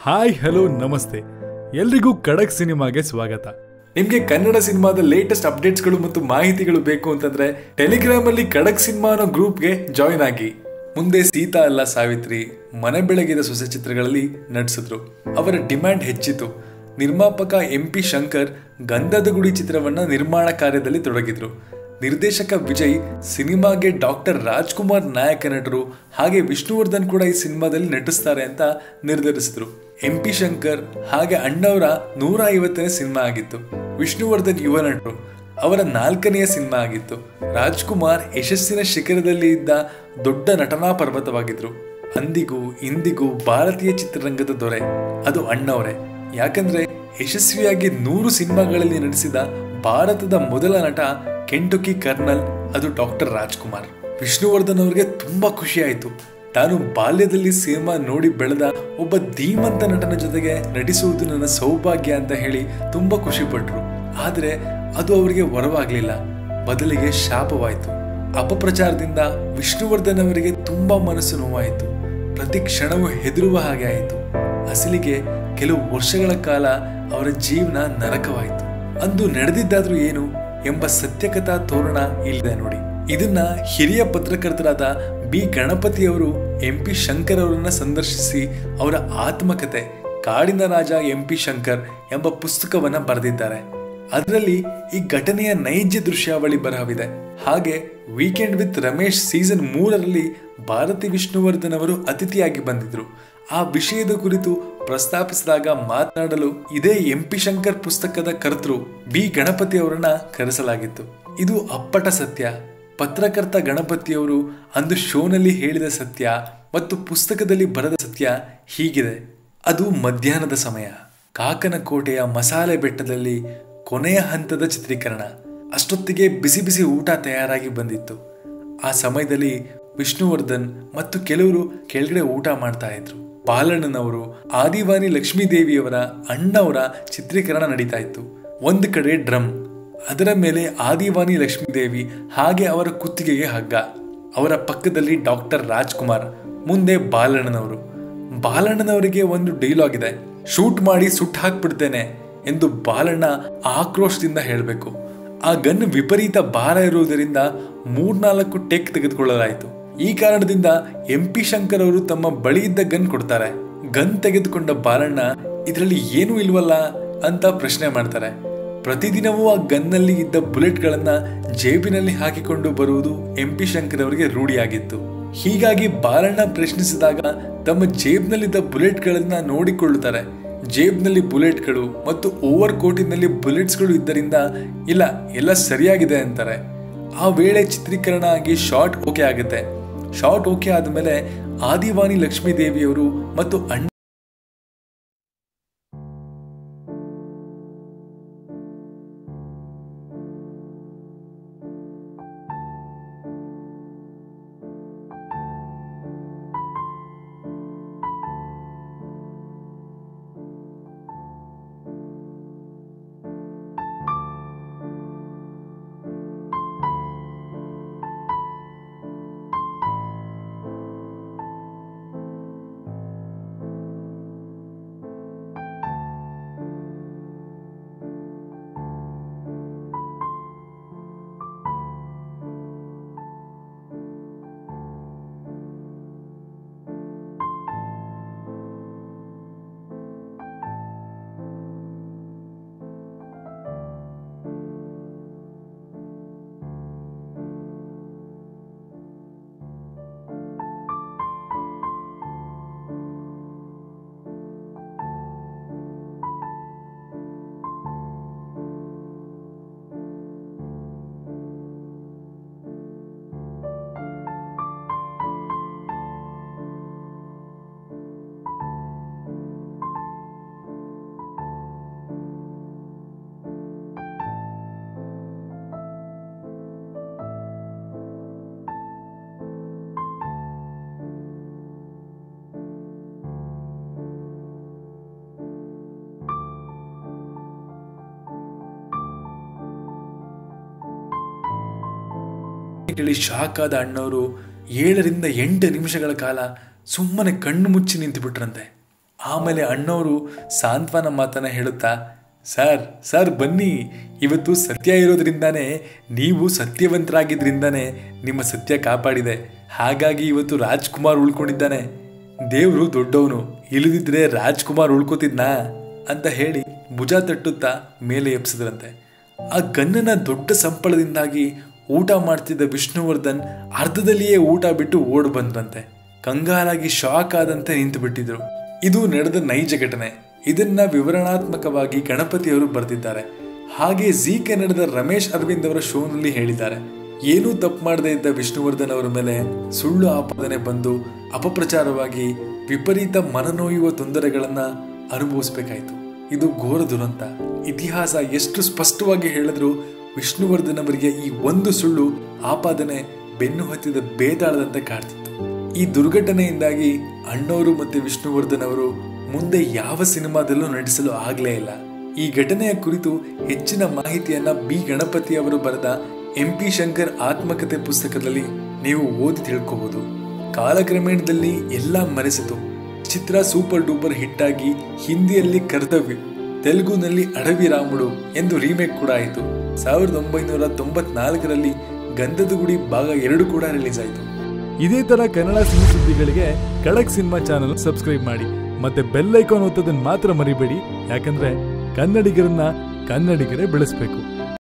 hi hello ನಮಸ್ತೆ ಎಲ್ರಿಗೂ ಖಡಕ್ ಸಿನಿಮಾಗೆ ಸ್ವಾಗತ ನಿಮ್ಗೆ ಕನ್ನಡ ಸಿನಿಮಾದ ಲೇಟೆಸ್ಟ್ ಅಪ್ಡೇಟ್ಸ್ಗಳು ಮತ್ತು ಮಾಹಿತಿಗಳು ಬೇಕು ಅಂತಂದ್ರೆ ಟೆಲಿಗ್ರಾಮ್ ಅಲ್ಲಿ ಖಡಕ್ ಸಿನಿಮಾ ಅನ್ನೋ ಗ್ರೂಪ್ಗೆ ಜಾಯಿನ್ ಆಗಿ ಮುಂದೆ ಸೀತಾ ಅಲ್ಲ ಸಾವಿತ್ರಿ ಮನೆ ಬೆಳಗಿದ ಸೊಸೆ ಚಿತ್ರಗಳಲ್ಲಿ ನಟಿಸಿದ್ರು ಅವರ ಡಿಮ್ಯಾಂಡ್ ಹೆಚ್ಚಿತು ನಿರ್ಮಾಪಕ ಎಂ ಪಿ ಶಂಕರ್ ಗಂಧದ ಗುಡಿ ಚಿತ್ರವನ್ನ ನಿರ್ಮಾಣ ಕಾರ್ಯದಲ್ಲಿ ತೊಡಗಿದ್ರು ನಿರ್ದೇಶಕ ವಿಜಯ್ ಸಿನಿಮಾಗೆ ಡಾಕ್ಟರ್ ರಾಜ್ಕುಮಾರ್ ನಾಯಕ ನಟರು ಹಾಗೆ ವಿಷ್ಣುವರ್ಧನ್ ಕೂಡ ಈ ಸಿನಿಮಾದಲ್ಲಿ ನಟಿಸ್ತಾರೆ ಅಂತ ನಿರ್ಧರಿಸಿದ್ರು ಎಂ ಪಿ ಶಂಕರ್ ಹಾಗೆ ಅಣ್ಣವರ ನೂರ ಐವತ್ತನೇ ಸಿನಿಮಾ ಆಗಿತ್ತು ವಿಷ್ಣುವರ್ಧನ್ ಯುವ ನಟರು ಅವರ ನಾಲ್ಕನೆಯ ಸಿನಿಮಾ ಆಗಿತ್ತು ರಾಜ್ಕುಮಾರ್ ಯಶಸ್ಸಿನ ಶಿಖರದಲ್ಲಿ ಇದ್ದ ದೊಡ್ಡ ನಟನಾ ಪರ್ವತವಾಗಿದ್ರು ಅಂದಿಗೂ ಇಂದಿಗೂ ಭಾರತೀಯ ಚಿತ್ರರಂಗದ ದೊರೆ ಅದು ಅಣ್ಣವರೇ ಯಾಕಂದ್ರೆ ಯಶಸ್ವಿಯಾಗಿ ನೂರು ಸಿನಿಮಾಗಳಲ್ಲಿ ನಟಿಸಿದ ಭಾರತದ ಮೊದಲ ನಟ ಕೆಂಟುಕಿ ಕರ್ನಲ್ ಅದು ಡಾಕ್ಟರ್ ರಾಜ್ಕುಮಾರ್ ವಿಷ್ಣುವರ್ಧನ್ ಅವರಿಗೆ ತುಂಬಾ ಖುಷಿ ಆಯಿತು ತಾನು ಬಾಲ್ಯದಲ್ಲಿ ಸಿನಿಮಾ ನೋಡಿ ಬೆಳೆದ ಒಬ್ಬ ಧೀಮಂತ ನಟನ ಜೊತೆಗೆ ನಟಿಸುವುದು ನನ್ನ ಸೌಭಾಗ್ಯ ಅಂತ ಹೇಳಿ ತುಂಬಾ ಖುಷಿ ಪಟ್ರು ಆದ್ರೆ ಅದು ಅವರಿಗೆ ವರವಾಗ್ಲಿಲ್ಲ ಬದಲಿಗೆ ಶಾಪವಾಯಿತು ಅಪಪ್ರಚಾರದಿಂದ ವಿಷ್ಣುವರ್ಧನ್ ಅವರಿಗೆ ತುಂಬಾ ಮನಸ್ಸು ನೋವಾಯಿತು ಪ್ರತಿ ಕ್ಷಣವೂ ಹೆದರುವ ಹಾಗೆ ಆಯಿತು ಅಸಲಿಗೆ ಕೆಲವು ವರ್ಷಗಳ ಕಾಲ ಅವರ ಜೀವನ ನರಕವಾಯಿತು ಅಂದು ನಡೆದಿದ್ದಾದ್ರೂ ಏನು ಎಂಬ ಸತ್ಯಕಥಾ ತೋರಣ ಇಲ್ಲಿದೆ ನೋಡಿ ಇದನ್ನ ಹಿರಿಯ ಪತ್ರಕರ್ತರಾದ ಬಿ ಗಣಪತಿಯವರು ಎಂ ಪಿ ಶಂಕರ್ ಅವರನ್ನ ಸಂದರ್ಶಿಸಿ ಅವರ ಆತ್ಮಕತೆ ಕಾಡಿನ ರಾಜ ಎಂ ಪಿ ಶಂಕರ್ ಎಂಬ ಪುಸ್ತಕವನ್ನ ಬರೆದಿದ್ದಾರೆ ಅದರಲ್ಲಿ ಈ ಘಟನೆಯ ನೈಜ ದೃಶ್ಯಾವಳಿ ಬರಹವಿದೆ ಹಾಗೆ ವೀಕೆಂಡ್ ವಿತ್ ರಮೇಶ್ ಸೀಸನ್ ಮೂರರಲ್ಲಿ ಭಾರತಿ ವಿಷ್ಣುವರ್ಧನ್ ಅವರು ಅತಿಥಿಯಾಗಿ ಬಂದಿದ್ರು ಆ ವಿಷಯದ ಕುರಿತು ಪ್ರಸ್ತಾಪಿಸಿದಾಗ ಮಾತನಾಡಲು ಇದೇ ಎಂ ಪಿ ಶಂಕರ್ ಪುಸ್ತಕದ ಕರ್ತೃ ಬಿ ಗಣಪತಿ ಅವರನ್ನ ಕರೆಸಲಾಗಿತ್ತು ಇದು ಅಪ್ಪಟ ಸತ್ಯ ಪತ್ರಕರ್ತ ಗಣಪತಿಯವರು ಅಂದು ಶೋನಲ್ಲಿ ಹೇಳಿದ ಸತ್ಯ ಮತ್ತು ಪುಸ್ತಕದಲ್ಲಿ ಬರೆದ ಸತ್ಯ ಹೀಗಿದೆ ಅದು ಮಧ್ಯಾಹ್ನದ ಸಮಯ ಕಾಕನ ಕೋಟೆಯ ಮಸಾಲೆ ಬೆಟ್ಟದಲ್ಲಿ ಕೊನೆಯ ಹಂತದ ಚಿತ್ರೀಕರಣ ಅಷ್ಟೊತ್ತಿಗೆ ಬಿಸಿ ಬಿಸಿ ಊಟ ತಯಾರಾಗಿ ಬಂದಿತ್ತು ಆ ಸಮಯದಲ್ಲಿ ವಿಷ್ಣುವರ್ಧನ್ ಮತ್ತು ಕೆಲವರು ಕೆಳಗಡೆ ಊಟ ಮಾಡ್ತಾ ಇದ್ರು ಬಾಲಣ್ಣನವರು ಆದಿವಾನಿ ಲಕ್ಷ್ಮೀ ದೇವಿಯವರ ಅಣ್ಣವರ ಚಿತ್ರೀಕರಣ ನಡೀತಾ ಇತ್ತು ಒಂದು ಕಡೆ ಡ್ರಮ್ ಅದರ ಮೇಲೆ ಆದಿವಾನಿ ಲಕ್ಷ್ಮೀ ದೇವಿ ಹಾಗೆ ಅವರ ಕುತ್ತಿಗೆಗೆ ಹಗ್ಗ ಅವರ ಪಕ್ಕದಲ್ಲಿ ಡಾಕ್ಟರ್ ರಾಜ್ಕುಮಾರ್ ಮುಂದೆ ಬಾಲಣ್ಣನವರು ಬಾಲಣ್ಣನವರಿಗೆ ಒಂದು ಡೈಲಾಗ್ ಇದೆ ಶೂಟ್ ಮಾಡಿ ಸುಟ್ಟು ಹಾಕ್ಬಿಡ್ತೇನೆ ಎಂದು ಬಾಲಣ್ಣ ಆಕ್ರೋಶದಿಂದ ಹೇಳಬೇಕು ಆ ಗನ್ ವಿಪರೀತ ಭಾರ ಇರುವುದರಿಂದ ಮೂರ್ನಾಲ್ಕು ಟೆಕ್ ತೆಗೆದುಕೊಳ್ಳಲಾಯಿತು ಈ ಕಾರಣದಿಂದ ಎಂ ಪಿ ಶಂಕರ್ ಅವರು ತಮ್ಮ ಬಳಿ ಇದ್ದ ಗನ್ ಕೊಡ್ತಾರೆ ಗನ್ ತೆಗೆದುಕೊಂಡ ಬಾಲಣ್ಣ ಇದರಲ್ಲಿ ಏನೂ ಇಲ್ವಲ್ಲ ಅಂತ ಪ್ರಶ್ನೆ ಮಾಡ್ತಾರೆ ಪ್ರತಿದಿನವೂ ಆ ಗನ್ನಲ್ಲಿ ಇದ್ದ ಬುಲೆಟ್ಗಳನ್ನ ಜೇಬಿನಲ್ಲಿ ಹಾಕಿಕೊಂಡು ಬರುವುದು ಎಂ ಪಿ ಶಂಕರ್ ಅವರಿಗೆ ರೂಢಿಯಾಗಿತ್ತು ಹೀಗಾಗಿ ಬಾಲಣ್ಣ ಪ್ರಶ್ನಿಸಿದಾಗ ತಮ್ಮ ಜೇಬ್ನಲ್ಲಿದ್ದ ಬುಲೆಟ್ಗಳನ್ನ ನೋಡಿಕೊಳ್ಳುತ್ತಾರೆ ಜೇಬ್ನಲ್ಲಿ ಬುಲೆಟ್ಗಳು ಮತ್ತು ಓವರ್ ಕೋಟಿನಲ್ಲಿ ಬುಲೆಟ್ಸ್ಗಳು ಇದ್ದರಿಂದ ಇಲ್ಲ ಎಲ್ಲ ಸರಿಯಾಗಿದೆ ಅಂತಾರೆ ಆ ವೇಳೆ ಚಿತ್ರೀಕರಣ ಆಗಿ ಶಾರ್ಟ್ ಓಕೆ ಆಗುತ್ತೆ ಶಾರ್ಟ್ ಓಕೆ ಆದಮೇಲೆ ಆದಿವಾನಿ ಲಕ್ಷ್ಮೀ ದೇವಿಯವರು ಮತ್ತು ಅಣ್ಣ ಕೇಳಿ ಶಾಕ್ ಆದ ಅಣ್ಣವರು ಏಳರಿಂದ ಎಂಟು ನಿಮಿಷಗಳ ಕಾಲ ಸುಮ್ಮನೆ ಕಣ್ಣು ಮುಚ್ಚಿ ನಿಂತು ಬಿಟ್ರಂತೆ ಆಮೇಲೆ ಅಣ್ಣವರು ಸಾಂತ್ವನ ಮಾತನ್ನ ಹೇಳುತ್ತಾ ಸರ್ ಸರ್ ಬನ್ನಿ ಇವತ್ತು ಸತ್ಯ ಇರೋದ್ರಿಂದಾನೇ ನೀವು ಸತ್ಯವಂತರಾಗಿದ್ರಿಂದಾನೇ ನಿಮ್ಮ ಸತ್ಯ ಕಾಪಾಡಿದೆ ಹಾಗಾಗಿ ಇವತ್ತು ರಾಜ್ಕುಮಾರ್ ಉಳ್ಕೊಂಡಿದ್ದಾನೆ ದೇವರು ದೊಡ್ಡವನು ಇಳಿದಿದ್ರೆ ರಾಜ್ಕುಮಾರ್ ಉಳ್ಕೋತಿದ್ನಾ ಅಂತ ಹೇಳಿ ಭುಜ ತಟ್ಟುತ್ತಾ ಮೇಲೆ ಎಪ್ಸಿದ್ರಂತೆ ಆ ಗನ್ನನ ದೊಡ್ಡ ಸಂಪಳದಿಂದಾಗಿ ಊಟ ಮಾಡ್ತಿದ್ದ ವಿಷ್ಣುವರ್ಧನ್ ಅರ್ಧದಲ್ಲಿಯೇ ಊಟ ಬಿಟ್ಟು ಓಡ್ ಬಂದ್ರಂತೆ ಕಂಗಾಲಾಗಿ ಶಾಕ್ ಆದಂತೆ ನಿಂತು ಬಿಟ್ಟಿದ್ರು ಇದು ನಡೆದ ನೈಜ ಘಟನೆ ಇದನ್ನ ವಿವರಣಾತ್ಮಕವಾಗಿ ಗಣಪತಿಯವರು ಬರೆದಿದ್ದಾರೆ ಹಾಗೆ ಝೀಕೆ ನಡೆದ ರಮೇಶ್ ಅರವಿಂದ್ ಅವರ ಶೋನಲ್ಲಿ ಹೇಳಿದ್ದಾರೆ ಏನೂ ತಪ್ಪು ಮಾಡದೇ ಇದ್ದ ವಿಷ್ಣುವರ್ಧನ್ ಅವರ ಮೇಲೆ ಸುಳ್ಳು ಆಪಾದನೆ ಬಂದು ಅಪಪ್ರಚಾರವಾಗಿ ವಿಪರೀತ ಮನನೋಯುವ ತೊಂದರೆಗಳನ್ನ ಅನುಭವಿಸಬೇಕಾಯಿತು ಇದು ಘೋರ ದುರಂತ ಇತಿಹಾಸ ಎಷ್ಟು ಸ್ಪಷ್ಟವಾಗಿ ಹೇಳಿದ್ರು ವಿಷ್ಣುವರ್ಧನ್ ಅವರಿಗೆ ಈ ಒಂದು ಸುಳ್ಳು ಆಪಾದನೆ ಬೆನ್ನು ಹತ್ತಿದ ಬೇತಾಳದಂತೆ ಕಾಡ್ತಿತ್ತು ಈ ದುರ್ಘಟನೆಯಿಂದಾಗಿ ಅಣ್ಣವರು ಮತ್ತೆ ವಿಷ್ಣುವರ್ಧನ್ ಅವರು ಮುಂದೆ ಯಾವ ಸಿನಿಮಾದಲ್ಲೂ ನಟಿಸಲು ಆಗಲೇ ಇಲ್ಲ ಈ ಘಟನೆಯ ಕುರಿತು ಹೆಚ್ಚಿನ ಮಾಹಿತಿಯನ್ನ ಬಿ ಗಣಪತಿ ಅವರು ಬರೆದ ಎಂ ಪಿ ಶಂಕರ್ ಆತ್ಮಕಥೆ ಪುಸ್ತಕದಲ್ಲಿ ನೀವು ಓದಿ ತಿಳ್ಕೋಬಹುದು ಕಾಲಕ್ರಮೇಣದಲ್ಲಿ ಎಲ್ಲ ಮರೆಸಿತು ಚಿತ್ರ ಸೂಪರ್ ಡೂಪರ್ ಹಿಟ್ ಆಗಿ ಹಿಂದಿಯಲ್ಲಿ ಕರ್ತವ್ಯ ತೆಲುಗುನಲ್ಲಿ ಅಡವಿ ರಾಮುಡು ಎಂದು ರೀಮೇಕ್ ಕೂಡ ಆಯಿತು ಸಾವಿರದ ಒಂಬೈನೂರ ತೊಂಬತ್ನಾಲ್ಕರಲ್ಲಿ ಗಂಧದ ಗುಡಿ ಭಾಗ ಎರಡು ಕೂಡ ರಿಲೀಸ್ ಆಯಿತು ಇದೇ ತರ ಕನ್ನಡ ಸಿನಿ ಸುದ್ದಿಗಳಿಗೆ ಖಡಕ್ ಸಿನಿಮಾ ಚಾನಲ್ ಸಬ್ಸ್ಕ್ರೈಬ್ ಮಾಡಿ ಮತ್ತೆ ಬೆಲ್ ಐಕಾನ್ ಒತ್ತೋದನ್ನ ಮಾತ್ರ ಮರಿಬೇಡಿ ಯಾಕಂದ್ರೆ ಕನ್ನಡಿಗರನ್ನ ಕನ್ನಡಿಗರೇ ಬೆಳೆಸ್ಬೇಕು